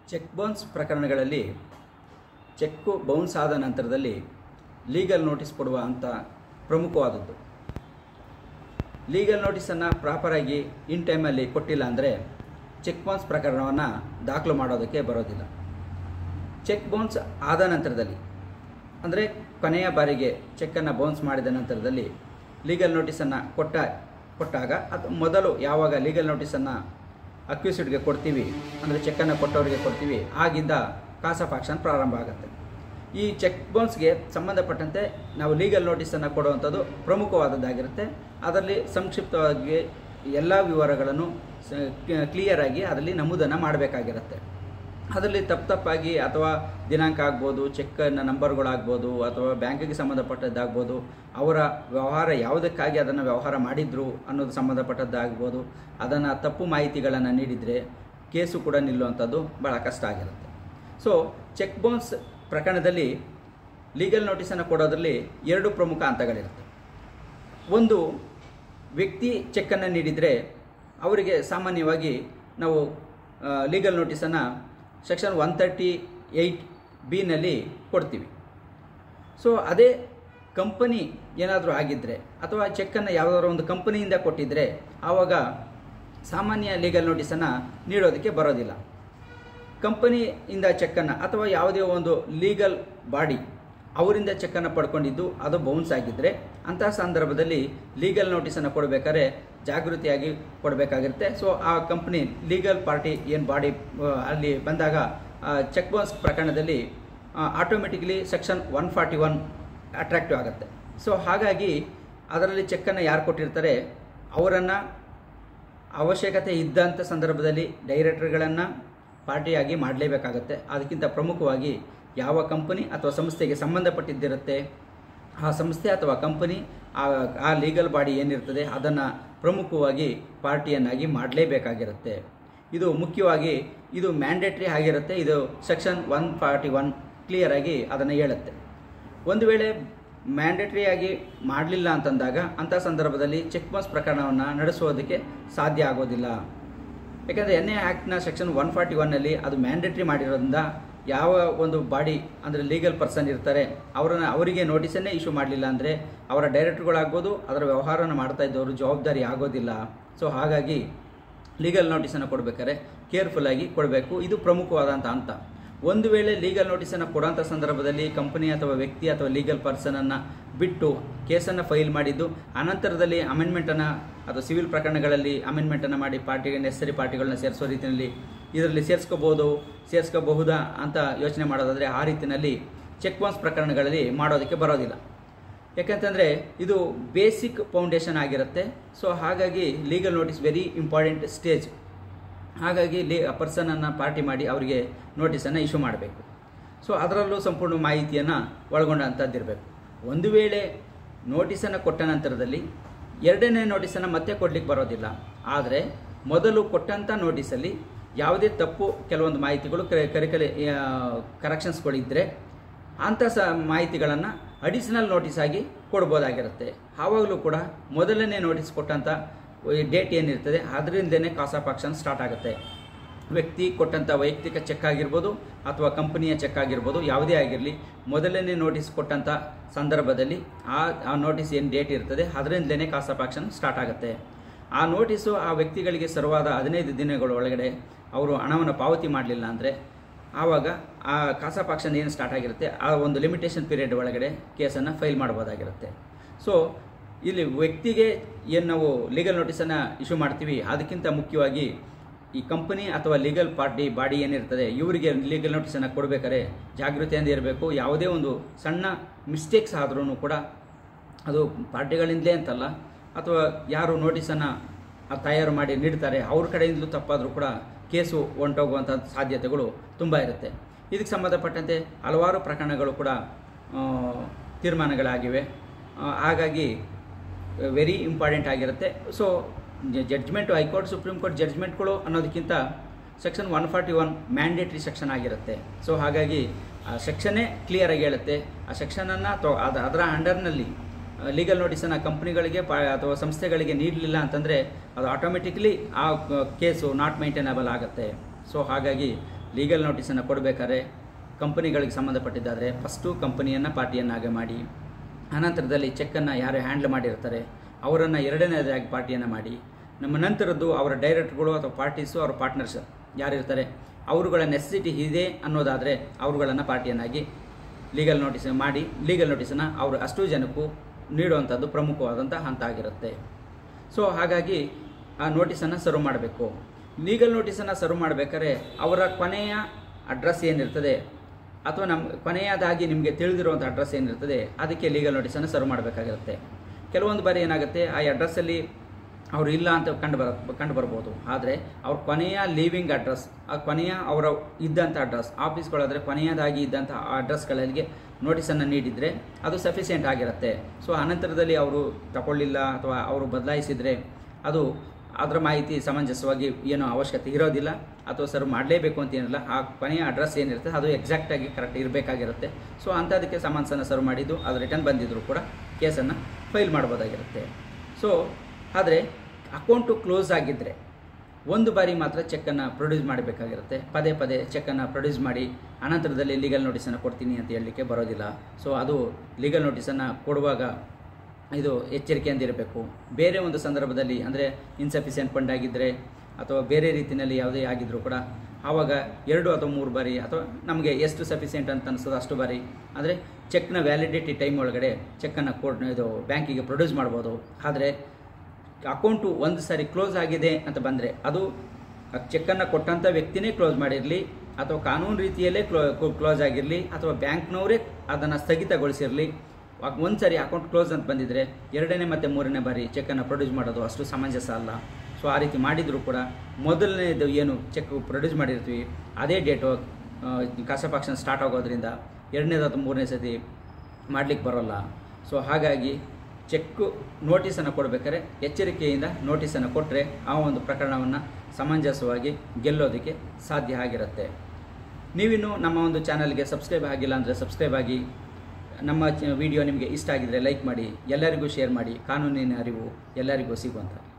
check bounce ಪ್ರಕರಣಗಳಲ್ಲಿ cheque bounce ಆದ ನಂತರದಲ್ಲಿ ಲೀಗಲ್ ನೋಟಿಸ್ ಕೊಡುವ ಅಂತ ಪ್ರಮುಖವಾದದ್ದು ಲೀಗಲ್ ನೋಟಿಸನ್ನು ಪ್ರಾಪರಾಗಿ ಇನ್ ಟೈಮಲ್ಲಿ ಕೊಟ್ಟಿಲ್ಲ ಅಂದರೆ ಚೆಕ್ ಬೌನ್ಸ್ ಪ್ರಕರಣವನ್ನು ದಾಖಲು ಮಾಡೋದಕ್ಕೆ ಬರೋದಿಲ್ಲ ಚೆಕ್ ಬೌನ್ಸ್ ಆದ ನಂತರದಲ್ಲಿ ಅಂದರೆ ಕೊನೆಯ ಬಾರಿಗೆ ಚೆಕ್ಕನ್ನು ಬೌನ್ಸ್ ಮಾಡಿದ ನಂತರದಲ್ಲಿ ಲೀಗಲ್ ನೋಟಿಸನ್ನು ಕೊಟ್ಟ ಕೊಟ್ಟಾಗ ಅದು ಮೊದಲು ಯಾವಾಗ ಲೀಗಲ್ ನೋಟಿಸನ್ನು ಅಕ್ಯೂಸಿಡ್ಗೆ ಕೊಡ್ತೀವಿ ಅಂದರೆ ಚೆಕ್ಕನ್ನು ಕೊಟ್ಟವರಿಗೆ ಕೊಡ್ತೀವಿ ಆಗಿಂದ ಕಾಸ್ ಆಫ್ ಆಕ್ಷನ್ ಪ್ರಾರಂಭ ಆಗುತ್ತೆ ಈ ಚೆಕ್ ಬೌನ್ಸ್ಗೆ ಸಂಬಂಧಪಟ್ಟಂತೆ ನಾವು ಲೀಗಲ್ ನೋಟಿಸನ್ನು ಕೊಡುವಂಥದ್ದು ಪ್ರಮುಖವಾದದ್ದಾಗಿರುತ್ತೆ ಅದರಲ್ಲಿ ಸಂಕ್ಷಿಪ್ತವಾಗಿ ಎಲ್ಲ ವಿವರಗಳನ್ನು ಕ್ಲಿಯರಾಗಿ ಅದರಲ್ಲಿ ನಮೂದನ್ನು ಮಾಡಬೇಕಾಗಿರುತ್ತೆ ಅದರಲ್ಲಿ ತಪ್ಪು ತಪ್ಪಾಗಿ ಅಥವಾ ದಿನಾಂಕ ಆಗ್ಬೋದು ಚೆಕ್ನ ನಂಬರ್ಗಳಾಗ್ಬೋದು ಅಥವಾ ಬ್ಯಾಂಕಿಗೆ ಸಂಬಂಧಪಟ್ಟದ್ದಾಗ್ಬೋದು ಅವರ ವ್ಯವಹಾರ ಯಾವುದಕ್ಕಾಗಿ ಅದನ್ನು ವ್ಯವಹಾರ ಮಾಡಿದ್ರು ಅನ್ನೋದು ಸಂಬಂಧಪಟ್ಟದ್ದಾಗ್ಬೋದು ಅದನ್ನು ತಪ್ಪು ಮಾಹಿತಿಗಳನ್ನು ನೀಡಿದರೆ ಕೇಸು ಕೂಡ ನಿಲ್ಲುವಂಥದ್ದು ಭಾಳ ಕಷ್ಟ ಆಗಿರುತ್ತೆ ಸೊ ಚೆಕ್ ಬೌನ್ಸ್ ಪ್ರಕರಣದಲ್ಲಿ ಲೀಗಲ್ ನೋಟಿಸನ್ನು ಕೊಡೋದ್ರಲ್ಲಿ ಎರಡು ಪ್ರಮುಖ ಹಂತಗಳಿರುತ್ತೆ ಒಂದು ವ್ಯಕ್ತಿ ಚೆಕ್ಕನ್ನು ನೀಡಿದರೆ ಅವರಿಗೆ ಸಾಮಾನ್ಯವಾಗಿ ನಾವು ಲೀಗಲ್ ನೋಟಿಸನ್ನು ಸೆಕ್ಷನ್ ಒನ್ ತರ್ಟಿ ಏಯ್ಟ್ ಬಿನಲ್ಲಿ ಕೊಡ್ತೀವಿ ಸೊ ಅದೇ ಕಂಪನಿ ಏನಾದರೂ ಆಗಿದ್ದರೆ ಅಥವಾ ಚೆಕ್ಕನ್ನು ಯಾವುದಾದ್ರು ಒಂದು ಕಂಪನಿಯಿಂದ ಕೊಟ್ಟಿದ್ದರೆ ಆವಾಗ ಸಾಮಾನ್ಯ ಲೀಗಲ್ ನೋಟಿಸನ್ನು ನೀಡೋದಕ್ಕೆ ಬರೋದಿಲ್ಲ ಕಂಪನಿಯಿಂದ ಚೆಕ್ಕನ್ನು ಅಥವಾ ಯಾವುದೇ ಒಂದು ಲೀಗಲ್ ಬಾಡಿ ಅವರಿಂದ ಚೆಕ್ಕನ್ನು ಪಡ್ಕೊಂಡಿದ್ದು ಅದು ಬೌನ್ಸ್ ಆಗಿದ್ದರೆ ಅಂತಹ ಸಂದರ್ಭದಲ್ಲಿ ಲೀಗಲ್ ನೋಟಿಸನ್ನು ಕೊಡಬೇಕಾದ್ರೆ ಜಾಗೃತಿಯಾಗಿ ಕೊಡಬೇಕಾಗಿರುತ್ತೆ ಸೊ ಆ ಕಂಪ್ನಿ ಲೀಗಲ್ ಪಾರ್ಟಿ ಏನು ಬಾಡಿ ಅಲ್ಲಿ ಬಂದಾಗ ಚೆಕ್ ಬೌನ್ಸ್ ಪ್ರಕರಣದಲ್ಲಿ automatically section one forty one attractive ಆಗುತ್ತೆ ಸೊ ಹಾಗಾಗಿ ಅದರಲ್ಲಿ ಚೆಕ್ಕನ್ನು ಯಾರು ಕೊಟ್ಟಿರ್ತಾರೆ ಅವರನ್ನು ಅವಶ್ಯಕತೆ ಇದ್ದಂಥ ಸಂದರ್ಭದಲ್ಲಿ ಡೈರೆಕ್ಟರ್ಗಳನ್ನು ಪಾರ್ಟಿಯಾಗಿ ಮಾಡಲೇಬೇಕಾಗತ್ತೆ ಅದಕ್ಕಿಂತ ಪ್ರಮುಖವಾಗಿ ಯಾವ ಕಂಪನಿ ಅಥವಾ ಸಂಸ್ಥೆಗೆ ಸಂಬಂಧಪಟ್ಟಿದ್ದಿರುತ್ತೆ ಆ ಸಂಸ್ಥೆ ಅಥವಾ ಕಂಪನಿ ಆ ಆ ಲೀಗಲ್ ಬಾಡಿ ಏನಿರ್ತದೆ ಅದನ್ನು ಪ್ರಮುಖವಾಗಿ ಪಾರ್ಟಿಯನ್ನಾಗಿ ಮಾಡಲೇಬೇಕಾಗಿರುತ್ತೆ ಇದು ಮುಖ್ಯವಾಗಿ ಇದು ಮ್ಯಾಂಡೇಟ್ರಿ ಆಗಿರುತ್ತೆ ಇದು ಸೆಕ್ಷನ್ ಒನ್ ಫಾರ್ಟಿ ಒನ್ ಕ್ಲಿಯರಾಗಿ ಅದನ್ನು ಹೇಳುತ್ತೆ ಒಂದು ವೇಳೆ ಮ್ಯಾಂಡೇಟ್ರಿಯಾಗಿ ಮಾಡಲಿಲ್ಲ ಅಂತಂದಾಗ ಅಂಥ ಸಂದರ್ಭದಲ್ಲಿ ಚೆಕ್ ಬೌನ್ಸ್ ಪ್ರಕರಣವನ್ನು ನಡೆಸೋದಕ್ಕೆ ಸಾಧ್ಯ ಆಗೋದಿಲ್ಲ ಯಾಕಂದರೆ ಎನ್ ಎ ಆ್ಯಕ್ಟ್ನ ಸೆಕ್ಷನ್ ಒನ್ ಫಾರ್ಟಿ ಒನ್ನಲ್ಲಿ ಅದು ಮ್ಯಾಂಡೇಟ್ರಿ ಮಾಡಿರೋದ್ರಿಂದ ಯಾವ ಒಂದು ಬಾಡಿ ಅಂದರೆ ಲೀಗಲ್ ಪರ್ಸನ್ ಇರ್ತಾರೆ ಅವರನ್ನು ಅವರಿಗೆ ನೋಟಿಸನ್ನೇ ಇಶ್ಯೂ ಮಾಡಲಿಲ್ಲ ಅಂದರೆ ಅವರ ಡೈರೆಕ್ಟರ್ಗಳಾಗ್ಬೋದು ಅದರ ವ್ಯವಹಾರನ ಮಾಡ್ತಾ ಇದ್ದವರು ಜವಾಬ್ದಾರಿ ಆಗೋದಿಲ್ಲ ಸೊ ಹಾಗಾಗಿ ಲೀಗಲ್ ನೋಟಿಸನ್ನು ಕೊಡಬೇಕಾದ್ರೆ ಕೇರ್ಫುಲ್ಲಾಗಿ ಕೊಡಬೇಕು ಇದು ಪ್ರಮುಖವಾದಂಥ ಹಂತ ಒಂದು ವೇಳೆ ಲೀಗಲ್ ನೋಟಿಸನ್ನು ಕೊಡೋಂಥ ಸಂದರ್ಭದಲ್ಲಿ ಕಂಪನಿ ಅಥವಾ ವ್ಯಕ್ತಿ ಅಥವಾ ಲೀಗಲ್ ಪರ್ಸನನ್ನು ಬಿಟ್ಟು ಕೇಸನ್ನು ಫೈಲ್ ಮಾಡಿದ್ದು ಅನಂತರದಲ್ಲಿ ಅಮೆಂಡ್ಮೆಂಟನ್ನು ಅಥವಾ ಸಿವಿಲ್ ಪ್ರಕರಣಗಳಲ್ಲಿ ಅಮೆಂಡ್ಮೆಂಟನ್ನು ಮಾಡಿ ಪಾರ್ಟಿಗೆ ನೆಸರಿ ಪಾರ್ಟಿಗಳನ್ನ ಸೇರಿಸೋ ರೀತಿಯಲ್ಲಿ ಇದರಲ್ಲಿ ಸೇರಿಸ್ಕೋಬೋದು ಸೇರಿಸ್ಕೋಬಹುದಾ ಅಂತ ಯೋಚನೆ ಮಾಡೋದಾದರೆ ಆ ರೀತಿಯಲ್ಲಿ ಚೆಕ್ ಬೌನ್ಸ್ ಪ್ರಕರಣಗಳಲ್ಲಿ ಮಾಡೋದಕ್ಕೆ ಬರೋದಿಲ್ಲ ಯಾಕಂತಂದರೆ ಇದು ಬೇಸಿಕ್ ಫೌಂಡೇಶನ್ ಆಗಿರುತ್ತೆ ಸೊ ಹಾಗಾಗಿ legal notice very important stage ಹಾಗಾಗಿ ಲೀ ಆ ಪರ್ಸನನ್ನು ಪಾರ್ಟಿ ಮಾಡಿ ಅವರಿಗೆ ನೋಟಿಸನ್ನು ಇಶ್ಯೂ ಮಾಡಬೇಕು ಸೊ ಅದರಲ್ಲೂ ಸಂಪೂರ್ಣ ಮಾಹಿತಿಯನ್ನು ಒಳಗೊಂಡಂಥದ್ದಿರಬೇಕು ಒಂದು ವೇಳೆ ನೋಟಿಸನ್ನು ಕೊಟ್ಟ ನಂತರದಲ್ಲಿ ಎರಡನೇ ನೋಟಿಸನ್ನು ಮತ್ತೆ ಕೊಡಲಿಕ್ಕೆ ಬರೋದಿಲ್ಲ ಆದರೆ ಮೊದಲು ಕೊಟ್ಟಂಥ ನೋಟಿಸಲ್ಲಿ ಯಾವುದೇ ತಪ್ಪು ಕೆಲವೊಂದು ಮಾಹಿತಿಗಳು ಕರಿಕಲಿ ಕರೆಕ್ಷನ್ಸ್ಗಳಿದ್ದರೆ ಅಂಥ ಸ ಮಾಹಿತಿಗಳನ್ನು ಅಡಿಷನಲ್ ನೋಟಿಸ್ ಆಗಿ ಕೊಡ್ಬೋದಾಗಿರುತ್ತೆ ಆವಾಗಲೂ ಕೂಡ ಮೊದಲನೇ ನೋಟಿಸ್ ಕೊಟ್ಟಂಥ ಡೇಟ್ ಏನಿರ್ತದೆ ಅದರಿಂದನೇ ಕಾಸ್ ಆಫ್ ಆಕ್ಷನ್ ಸ್ಟಾರ್ಟ್ ಆಗುತ್ತೆ ವ್ಯಕ್ತಿ ಕೊಟ್ಟಂಥ ವೈಯಕ್ತಿಕ ಚೆಕ್ ಆಗಿರ್ಬೋದು ಅಥವಾ ಕಂಪನಿಯ ಚೆಕ್ ಆಗಿರ್ಬೋದು ಯಾವುದೇ ಆಗಿರಲಿ ಮೊದಲನೇ ನೋಟಿಸ್ ಕೊಟ್ಟಂಥ ಸಂದರ್ಭದಲ್ಲಿ ಆ ಆ ನೋಟಿಸ್ ಏನು ಡೇಟ್ ಇರ್ತದೆ ಅದರಿಂದಲೇ ಕಾಸ್ ಆಫ್ ಆಕ್ಷನ್ ಸ್ಟಾರ್ಟ್ ಆಗುತ್ತೆ ಆ ನೋಟಿಸು ಆ ವ್ಯಕ್ತಿಗಳಿಗೆ ಸರ್ವಾದ ಹದಿನೈದು ದಿನಗಳ ಒಳಗಡೆ ಅವರು ಹಣವನ್ನು ಪಾವತಿ ಮಾಡಲಿಲ್ಲ ಅಂದರೆ ಆವಾಗ ಆ ಕಾಸ್ ಆಫ್ ಆಕ್ಷನ್ ಏನು ಸ್ಟಾರ್ಟ್ ಆಗಿರುತ್ತೆ ಆ ಒಂದು ಲಿಮಿಟೇಷನ್ ಪೀರಿಯಡ್ ಒಳಗಡೆ ಕೇಸನ್ನು ಫೈಲ್ ಮಾಡ್ಬೋದಾಗಿರುತ್ತೆ ಸೊ ಇಲ್ಲಿ ವ್ಯಕ್ತಿಗೆ ಏನು ನಾವು ಲೀಗಲ್ ನೋಟಿಸನ್ನು ಇಶ್ಯೂ ಮಾಡ್ತೀವಿ ಅದಕ್ಕಿಂತ ಮುಖ್ಯವಾಗಿ ಈ ಕಂಪನಿ ಅಥವಾ ಲೀಗಲ್ ಪಾರ್ಟಿ ಬಾಡಿ ಏನಿರ್ತದೆ ಇವರಿಗೆ ಲೀಗಲ್ ನೋಟಿಸನ್ನು ಕೊಡಬೇಕಾದ್ರೆ ಜಾಗೃತಿಯಿಂದ ಇರಬೇಕು ಯಾವುದೇ ಒಂದು ಸಣ್ಣ ಮಿಸ್ಟೇಕ್ಸ್ ಆದ್ರೂ ಕೂಡ ಅದು ಪಾರ್ಟಿಗಳಿಂದಲೇ ಅಂತಲ್ಲ ಅಥವಾ ಯಾರು ನೋಟಿಸನ್ನು ತಯಾರು ಮಾಡಿ ನೀಡ್ತಾರೆ ಅವ್ರ ಕಡೆಯಿಂದಲೂ ತಪ್ಪಾದರೂ ಕೂಡ ಕೇಸು ಹೊಂಟೋಗುವಂಥ ಸಾಧ್ಯತೆಗಳು ತುಂಬ ಇರುತ್ತೆ ಇದಕ್ಕೆ ಸಂಬಂಧಪಟ್ಟಂತೆ ಹಲವಾರು ಪ್ರಕರಣಗಳು ಕೂಡ ತೀರ್ಮಾನಗಳಾಗಿವೆ ಹಾಗಾಗಿ ವೆರಿ ಇಂಪಾರ್ಟೆಂಟ್ ಆಗಿರುತ್ತೆ so judgement high court supreme court ಜಡ್ಜ್ಮೆಂಟ್ಗಳು ಅನ್ನೋದಕ್ಕಿಂತ section one forty one mandatory section ಆಗಿರುತ್ತೆ ಸೊ ಹಾಗಾಗಿ ಆ ಸೆಕ್ಷನ್ನೇ ಕ್ಲಿಯರಾಗಿ ಹೇಳುತ್ತೆ ಆ ಸೆಕ್ಷನನ್ನು ಅಥವಾ ಅದು ಅದರ ಅಂಡರ್ನಲ್ಲಿ ಲೀಗಲ್ ನೋಟಿಸನ್ನು ಕಂಪ್ನಿಗಳಿಗೆ ಪಾ ಅಥವಾ ಸಂಸ್ಥೆಗಳಿಗೆ ನೀಡಲಿಲ್ಲ ಅಂತಂದರೆ ಅದು ಆಟೋಮೆಟಿಕ್ಲಿ ಆ ಕೇಸು ನಾಟ್ ಮೈಂಟೈನಬಲ್ ಆಗುತ್ತೆ ಸೊ ಹಾಗಾಗಿ ಲೀಗಲ್ ನೋಟಿಸನ್ನು ಕೊಡಬೇಕಾದ್ರೆ ಕಂಪನಿಗಳಿಗೆ ಸಂಬಂಧಪಟ್ಟಿದ್ದಾದರೆ ಫಸ್ಟು ಕಂಪನಿಯನ್ನು ಪಾರ್ಟಿಯನ್ನಾಗಿ ಮಾಡಿ ಅನಂತರದಲ್ಲಿ ಚೆಕ್ಕನ್ನು ಯಾರು ಹ್ಯಾಂಡ್ಲ್ ಮಾಡಿರ್ತಾರೆ ಅವರನ್ನು ಎರಡನೇದಾಗಿ ಪಾರ್ಟಿಯನ್ನು ಮಾಡಿ ನಮ್ಮ ನಂತರದ್ದು ಅವರ ಡೈರೆಕ್ಟ್ಗಳು ಅಥವಾ ಪಾರ್ಟೀಸು ಅವರ ಪಾರ್ಟ್ನರ್ಸ್ ಯಾರಿರ್ತಾರೆ ಅವರುಗಳ ನೆಸೆಸಿಟಿ ಇದೆ ಅನ್ನೋದಾದರೆ ಅವರುಗಳನ್ನು ಪಾರ್ಟಿಯನ್ನಾಗಿ ಲೀಗಲ್ ನೋಟಿಸ್ ಮಾಡಿ ಲೀಗಲ್ ನೋಟಿಸನ್ನು ಅವರು ಅಷ್ಟು ಜನಕ್ಕೂ ನೀಡುವಂಥದ್ದು ಪ್ರಮುಖವಾದಂಥ ಹಂತ ಆಗಿರುತ್ತೆ ಸೊ ಹಾಗಾಗಿ ಆ ನೋಟಿಸನ್ನು ಸರ್ವ್ ಮಾಡಬೇಕು ಲೀಗಲ್ ನೋಟಿಸನ್ನು ಸರ್ವ್ ಮಾಡಬೇಕಾದ್ರೆ ಅವರ ಕೊನೆಯ ಅಡ್ರೆಸ್ ಏನಿರ್ತದೆ ಅಥವಾ ನಮ್ಮ ಕೊನೆಯದಾಗಿ ನಿಮಗೆ ತಿಳಿದಿರುವಂಥ ಅಡ್ರೆಸ್ ಏನಿರ್ತದೆ ಅದಕ್ಕೆ ಲೀಗಲ್ ನೋಟಿಸನ್ನು ಸರ್ವ್ ಮಾಡಬೇಕಾಗಿರುತ್ತೆ ಕೆಲವೊಂದು ಬಾರಿ ಏನಾಗುತ್ತೆ ಆ ಅಡ್ರೆಸ್ಸಲ್ಲಿ ಅವರು ಇಲ್ಲ ಅಂತ ಕಂಡು ಬರ ಕಂಡು ಬರ್ಬೋದು ಆದರೆ ಅವ್ರ ಕೊನೆಯ ಲೀವಿಂಗ್ ಅಡ್ರೆಸ್ ಆ ಕೊನೆಯ ಅವರ ಇದ್ದಂಥ ಅಡ್ರೆಸ್ ಆಫೀಸ್ಗಳಾದರೆ ಕೊನೆಯದಾಗಿ ಇದ್ದಂಥ ಆ ಅಡ್ರೆಸ್ಗಳಿಗೆ ನೋಟಿಸನ್ನು ನೀಡಿದರೆ ಅದು ಸಫಿಷಿಯೆಂಟ್ ಆಗಿರುತ್ತೆ ಸೊ ಅನಂತರದಲ್ಲಿ ಅವರು ತಗೊಳ್ಳಿಲ್ಲ ಅಥವಾ ಅವರು ಬದಲಾಯಿಸಿದರೆ ಅದು ಅದರ ಮಾಹಿತಿ ಸಮಂಜಸವಾಗಿ ಏನೋ ಅವಶ್ಯಕತೆ ಇರೋದಿಲ್ಲ ಅಥವಾ ಸರ್ವ್ ಮಾಡಲೇಬೇಕು ಅಂತ ಏನಿಲ್ಲ ಆ ಕೊನೆಯ ಅಡ್ರೆಸ್ ಏನಿರುತ್ತೆ ಅದು ಎಕ್ಸಾಕ್ಟಾಗಿ ಕರೆಕ್ಟ್ ಇರಬೇಕಾಗಿರುತ್ತೆ ಸೊ ಅಂಥದಕ್ಕೆ ಸಮನ್ಸನ್ನು ಸರ್ವ್ ಮಾಡಿದ್ದು ಅದು ರಿಟರ್ನ್ ಬಂದಿದ್ದರೂ ಕೂಡ ಕೇಸನ್ನು ಫೈಲ್ ಮಾಡ್ಬೋದಾಗಿರುತ್ತೆ ಸೊ ಆದರೆ ಅಕೌಂಟು ಕ್ಲೋಸ್ ಆಗಿದ್ದರೆ ಒಂದು ಬಾರಿ ಮಾತ್ರ ಚೆಕ್ಕನ್ನು ಪ್ರೊಡ್ಯೂಸ್ ಮಾಡಬೇಕಾಗಿರುತ್ತೆ ಪದೇ ಪದೇ ಚೆಕ್ಕನ್ನು ಪ್ರೊಡ್ಯೂಸ್ ಮಾಡಿ ಅನಂತರದಲ್ಲಿ ಲೀಗಲ್ ನೋಟಿಸನ್ನು ಕೊಡ್ತೀನಿ ಅಂತ ಹೇಳಲಿಕ್ಕೆ ಬರೋದಿಲ್ಲ ಸೊ ಅದು ಲೀಗಲ್ ನೋಟಿಸನ್ನು ಕೊಡುವಾಗ ಇದು ಎಚ್ಚರಿಕೆಯಿಂದ ಇರಬೇಕು ಬೇರೆ ಒಂದು ಸಂದರ್ಭದಲ್ಲಿ ಅಂದರೆ ಇನ್ಸಫಿಷಿಯೆಂಟ್ ಫಂಡ್ ಆಗಿದ್ದರೆ ಅಥವಾ ಬೇರೆ ರೀತಿಯಲ್ಲಿ ಯಾವುದೇ ಆಗಿದ್ದರೂ ಕೂಡ ಆವಾಗ ಎರಡು ಅಥವಾ ಮೂರು ಬಾರಿ ಅಥವಾ ನಮಗೆ ಎಷ್ಟು ಸಫಿಷಿಯೆಂಟ್ ಅಂತ ಅನಿಸ್ತದೆ ಅಷ್ಟು ಬಾರಿ ಅಂದರೆ ಚೆಕ್ನ ವ್ಯಾಲಿಡಿಟಿ ಟೈಮ್ ಒಳಗಡೆ ಚೆಕ್ಕನ್ನು ಕೊಡ್ ಇದು ಬ್ಯಾಂಕಿಗೆ ಪ್ರೊಡ್ಯೂಸ್ ಮಾಡ್ಬೋದು ಆದರೆ ಅಕೌಂಟು ಒಂದು ಸಾರಿ ಕ್ಲೋಸ್ ಆಗಿದೆ ಅಂತ ಬಂದರೆ ಅದು ಚೆಕ್ಕನ್ನು ಕೊಟ್ಟಂಥ ವ್ಯಕ್ತಿನೇ ಕ್ಲೋಸ್ ಮಾಡಿರಲಿ ಅಥವಾ ಕಾನೂನು ರೀತಿಯಲ್ಲೇ ಕ್ಲೋ ಕ್ಲೋಸ್ ಆಗಿರಲಿ ಅಥವಾ ಬ್ಯಾಂಕ್ನವರೇ ಅದನ್ನು ಸ್ಥಗಿತಗೊಳಿಸಿರಲಿ ಒಂದು ಸಾರಿ ಅಕೌಂಟ್ ಕ್ಲೋಸ್ ಅಂತ ಬಂದಿದ್ದರೆ ಎರಡನೇ ಮತ್ತು ಮೂರನೇ ಬಾರಿ ಚೆಕ್ಕನ್ನು ಪ್ರೊಡ್ಯೂಸ್ ಮಾಡೋದು ಅಷ್ಟು ಸಮಂಜಸ ಅಲ್ಲ ಸೊ ಆ ರೀತಿ ಮಾಡಿದರೂ ಕೂಡ ಮೊದಲನೇದು ಏನು ಚೆಕ್ ಪ್ರೊಡ್ಯೂಸ್ ಮಾಡಿರ್ತೀವಿ ಅದೇ ಡೇಟು ಕಸಪಾಕ್ಷನ್ ಸ್ಟಾರ್ಟ್ ಆಗೋದ್ರಿಂದ ಎರಡನೇದು ಅಥವಾ ಮೂರನೇ ಸತಿ ಮಾಡಲಿಕ್ಕೆ ಬರೋಲ್ಲ ಸೊ ಹಾಗಾಗಿ ಚೆಕ್ಕು ನೋಟಿಸನ್ನು ಕೊಡಬೇಕಾದ್ರೆ ಎಚ್ಚರಿಕೆಯಿಂದ ನೋಟಿಸನ್ನು ಕೊಟ್ಟರೆ ಆ ಒಂದು ಪ್ರಕರಣವನ್ನು ಸಮಂಜಸವಾಗಿ ಗೆಲ್ಲೋದಕ್ಕೆ ಸಾಧ್ಯ ಆಗಿರುತ್ತೆ ನೀವಿನ್ನು ನಮ್ಮ ಒಂದು ಚಾನಲ್ಗೆ ಸಬ್ಸ್ಕ್ರೈಬ್ ಆಗಿಲ್ಲ ಅಂದರೆ ಸಬ್ಸ್ಕ್ರೈಬ್ ಆಗಿ ನಮ್ಮ ವಿಡಿಯೋ ನಿಮಗೆ ಇಷ್ಟ ಆಗಿದರೆ ಲೈಕ್ ಮಾಡಿ ಎಲ್ಲರಿಗೂ ಶೇರ್ ಮಾಡಿ ಕಾನೂನಿನ ಅರಿವು ಎಲ್ಲರಿಗೂ ಸಿಗುವಂಥ